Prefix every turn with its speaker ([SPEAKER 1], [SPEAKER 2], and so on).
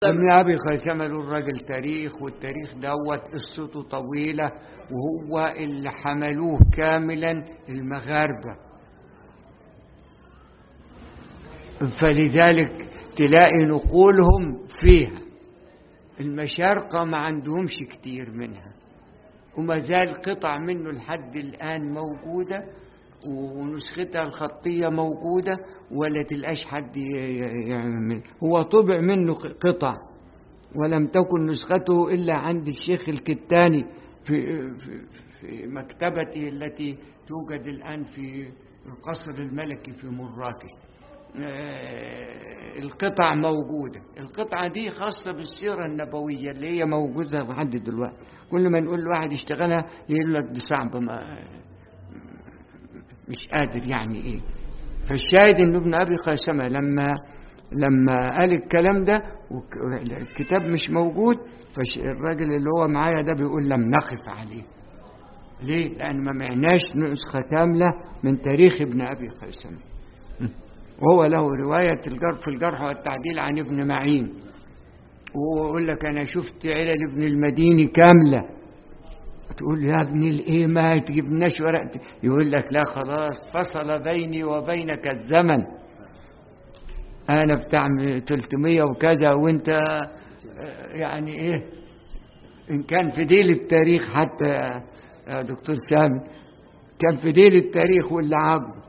[SPEAKER 1] ابن ابي خيثمه له الراجل تاريخ والتاريخ دوت قصته طويله وهو اللي حملوه كاملا المغاربه فلذلك تلاقي نقولهم فيها المشارقه ما عندهمش كتير منها وما زال قطع منه لحد الان موجوده ونسختها الخطيه موجوده ولا تلقاش حد يعمل هو طبع منه قطع ولم تكن نسخته إلا عند الشيخ الكتاني في, في, في مكتبته التي توجد الآن في القصر الملكي في مراكش القطع موجودة القطعة دي خاصة بالسيرة النبوية اللي هي موجودة لحد دلوقتي كل ما نقول لواحد يشتغلها يقول لك دي صعبة ما مش قادر يعني ايه فالشاهد ان ابن ابي خيثمه لما لما قال الكلام ده والكتاب مش موجود فالراجل اللي هو معايا ده بيقول لم نقف عليه ليه؟ لأن ما معناش نسخة كاملة من تاريخ ابن أبي خيثمة وهو له رواية الجرح في الجرح والتعديل عن ابن معين وهو يقول لك أنا شفت علل ابن المديني كاملة تقول يا ابن الايه ما تجيبناش ورق يقول لك لا خلاص فصل بيني وبينك الزمن انا بتاع 300 وكذا وانت يعني ايه ان كان في ديل التاريخ حتى يا دكتور سامي كان في ديل التاريخ واللي عاقبه